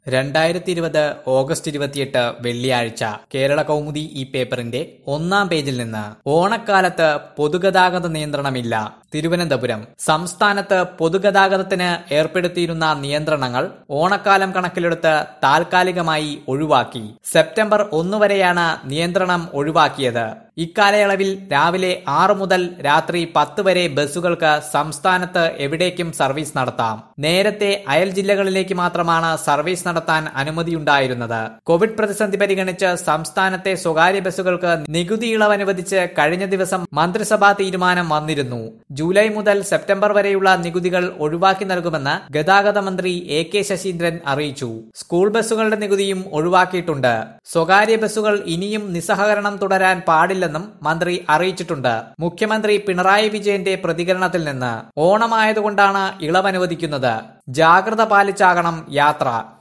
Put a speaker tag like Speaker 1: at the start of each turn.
Speaker 1: രണ്ടായിരത്തി ഇരുപത് ഓഗസ്റ്റ് ഇരുപത്തിയെട്ട് വെള്ളിയാഴ്ച കേരള കൗമുദി ഈ പേപ്പറിന്റെ ഒന്നാം പേജിൽ നിന്ന് ഓണക്കാലത്ത് പൊതുഗതാഗത നിയന്ത്രണമില്ല തിരുവനന്തപുരം സംസ്ഥാനത്ത് പൊതുഗതാഗതത്തിന് ഏർപ്പെടുത്തിയിരുന്ന നിയന്ത്രണങ്ങൾ ഓണക്കാലം കണക്കിലെടുത്ത് താൽക്കാലികമായി ഒഴിവാക്കി സെപ്റ്റംബർ ഒന്ന് വരെയാണ് നിയന്ത്രണം ഒഴിവാക്കിയത് ഇക്കാലയളവിൽ രാവിലെ ആറ് മുതൽ രാത്രി പത്ത് വരെ ബസ്സുകൾക്ക് സംസ്ഥാനത്ത് എവിടേക്കും സർവീസ് നടത്താം നേരത്തെ അയൽ ജില്ലകളിലേക്ക് മാത്രമാണ് സർവീസ് നടത്താൻ അനുമതിയുണ്ടായിരുന്നത് കോവിഡ് പ്രതിസന്ധി പരിഗണിച്ച് സംസ്ഥാനത്തെ സ്വകാര്യ ബസ്സുകൾക്ക് നികുതി ഇളവ് അനുവദിച്ച് കഴിഞ്ഞ ദിവസം മന്ത്രിസഭാ തീരുമാനം വന്നിരുന്നു ജൂലൈ മുതൽ സെപ്റ്റംബർ വരെയുള്ള നികുതികൾ ഒഴിവാക്കി നൽകുമെന്ന് ഗതാഗത മന്ത്രി എ കെ ശശീന്ദ്രൻ അറിയിച്ചു സ്കൂൾ ബസ്സുകളുടെ നികുതിയും ഒഴിവാക്കിയിട്ടുണ്ട് സ്വകാര്യ ബസ്സുകൾ ഇനിയും നിസ്സഹകരണം തുടരാൻ പാടില്ലെന്നും മന്ത്രി അറിയിച്ചിട്ടുണ്ട് മുഖ്യമന്ത്രി പിണറായി വിജയന്റെ പ്രതികരണത്തിൽ നിന്ന് ഓണമായതുകൊണ്ടാണ് ഇളവ് അനുവദിക്കുന്നത് ജാഗ്രത പാലിച്ചാകണം യാത്ര